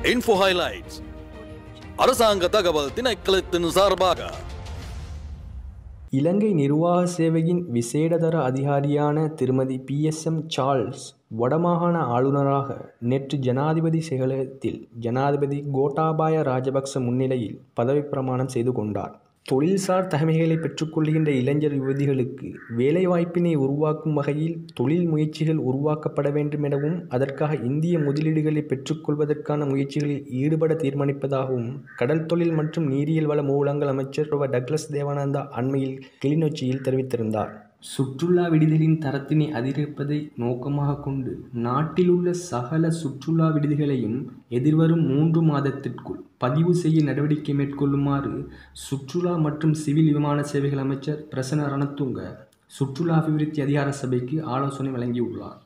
info highlights அரசாங்க தகவல் திணைக்களத்தின் சார்பாக இலங்கை நிர்வாக சேவையின் விசேடதர அதிகாரியான திருமதி பி எஸ் எம் சார்ல்ஸ் வடமாகாண ஆளுநராக நேற்று ஜனாதிபதி செயலகத்தில் ஜனாதிபதி கோட்டாபாய ராஜபக்ச முன்னிலையில் பதவிப் பிரமாணம் செய்து கொண்டார் தொழில்சார் தகமைகளை பெற்றுக்கொள்கின்ற இளைஞர் யுவதிகளுக்கு வேலைவாய்ப்பினை உருவாக்கும் வகையில் தொழில் முயற்சிகள் உருவாக்கப்பட வேண்டும் எனவும் அதற்காக இந்திய முதலீடுகளை பெற்றுக்கொள்வதற்கான முயற்சிகளில் ஈடுபட தீர்மானிப்பதாகவும் கடல் தொழில் மற்றும் நீரியல் வள மூலங்கள் அமைச்சர் டாக்டர் டக்ளஸ் தேவானந்தா அண்மையில் கிளிநொச்சியில் தெரிவித்திருந்தார் சுற்றுலா விடுதிகளின் தரத்தினை அதிகரிப்பதை நோக்கமாக கொண்டு நாட்டில் உள்ள சகல சுற்றுலா விடுதிகளையும் எதிர்வரும் மூன்று மாதத்திற்குள் பதிவு செய்ய நடவடிக்கை மேற்கொள்ளுமாறு சுற்றுலா மற்றும் சிவில் விமான சேவைகள் அமைச்சர் பிரசன்ன ரணத்துங்க சுற்றுலா அபிவிருத்தி அதிகார சபைக்கு ஆலோசனை வழங்கியுள்ளார்